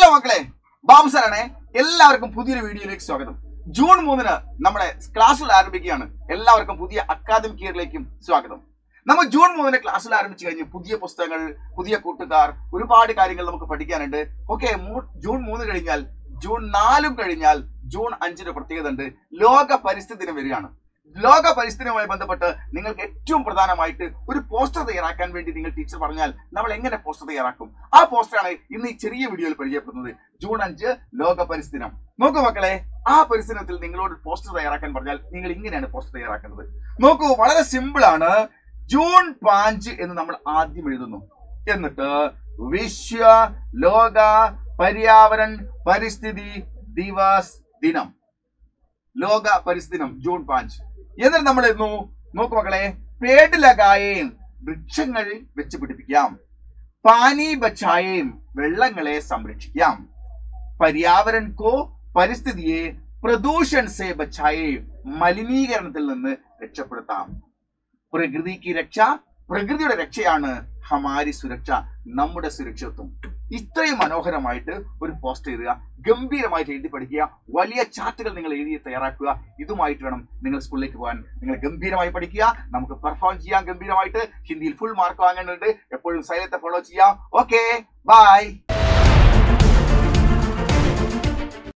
മക്കളെ ബാബുസാറാണേ എല്ലാവർക്കും പുതിയൊരു വീഡിയോയിലേക്ക് സ്വാഗതം ജൂൺ മൂന്നിന് നമ്മുടെ ക്ലാസ്സുകൾ ആരംഭിക്കുകയാണ് എല്ലാവർക്കും പുതിയ അക്കാദമിക് ഇയറിലേക്കും സ്വാഗതം നമ്മൾ ജൂൺ മൂന്നിന് ക്ലാസ്സുകൾ ആരംഭിച്ചു കഴിഞ്ഞ് പുതിയ പുസ്തകങ്ങൾ പുതിയ കൂട്ടുകാർ ഒരുപാട് കാര്യങ്ങൾ നമുക്ക് പഠിക്കാനുണ്ട് ഓക്കെ ജൂൺ മൂന്ന് കഴിഞ്ഞാൽ ജൂൺ നാലും കഴിഞ്ഞാൽ ജൂൺ അഞ്ചിന് പ്രത്യേകത ഉണ്ട് ലോക പരിസ്ഥിതി ദിനം വരികയാണ് ലോക പരിസ്ഥിതിയുമായി ബന്ധപ്പെട്ട് നിങ്ങൾക്ക് ഏറ്റവും പ്രധാനമായിട്ട് ഒരു പോസ്റ്റർ തയ്യാറാക്കാൻ വേണ്ടി നിങ്ങൾ ടീച്ചർ പറഞ്ഞാൽ നമ്മൾ എങ്ങനെ പോസ്റ്റർ തയ്യാറാക്കും ആ പോസ്റ്ററാണ് ഇന്ന് ഈ ചെറിയ വീഡിയോയിൽ പരിചയപ്പെടുന്നത് ജൂൺ അഞ്ച് ലോക പരിസ്ഥിതി ദിനം നോക്കൂ മക്കളെ ആ പരിസ്ഥിതിത്തിൽ നിങ്ങളോട് പോസ്റ്റർ തയ്യാറാക്കാൻ പറഞ്ഞാൽ നിങ്ങൾ ഇങ്ങനെയാണ് പോസ്റ്റർ തയ്യാറാക്കുന്നത് നോക്കൂ വളരെ സിമ്പിൾ ആണ് ജൂൺ പാഞ്ച് എന്ന് നമ്മൾ ആദ്യം എഴുതുന്നു എന്നിട്ട് വിശ്വ ലോക പര്യാവരൺ പരിസ്ഥിതി ദിവസ് ദിനം ലോക പരിസ്ഥിതി ദിനം ജൂൺ പാഞ്ച് എന്നിട്ട് നമ്മൾ എഴുതുന്നു നോക്കു മക്കളെ പേട് ലഗായേം വൃക്ഷങ്ങൾ വെച്ച് പിടിപ്പിക്കാം പാനി ബച്ചായേം വെള്ളങ്ങളെ സംരക്ഷിക്കാം പര്യാവരൺ കോ പരിസ്ഥിതിയെ പ്രദൂഷൺ സെ ബച്ചായേ മലിനീകരണത്തിൽ നിന്ന് രക്ഷപ്പെടുത്താം പ്രകൃതിക്ക് രക്ഷ പ്രകൃതിയുടെ രക്ഷയാണ് ഹമാരി സുരക്ഷ നമ്മുടെ സുരക്ഷിതത്വം ഇത്രയും മനോഹരമായിട്ട് ഒരു പോസ്റ്റ് എഴുതുക ഗംഭീരമായിട്ട് എഴുതി പഠിക്കുക വലിയ ചാർട്ടുകൾ നിങ്ങൾ എഴുതി തയ്യാറാക്കുക ഇതുമായിട്ട് വേണം നിങ്ങൾ സ്കൂളിലേക്ക് പോകാൻ നിങ്ങൾ ഗംഭീരമായി പഠിക്കുക നമുക്ക് പെർഫോം ചെയ്യാം ഗംഭീരമായിട്ട് ഹിന്ദിയിൽ ഫുൾ മാർക്ക് വാങ്ങേണ്ടതുണ്ട് എപ്പോഴും സൈലത്തെ ഫോളോ ചെയ്യാം ഓക്കെ ബൈ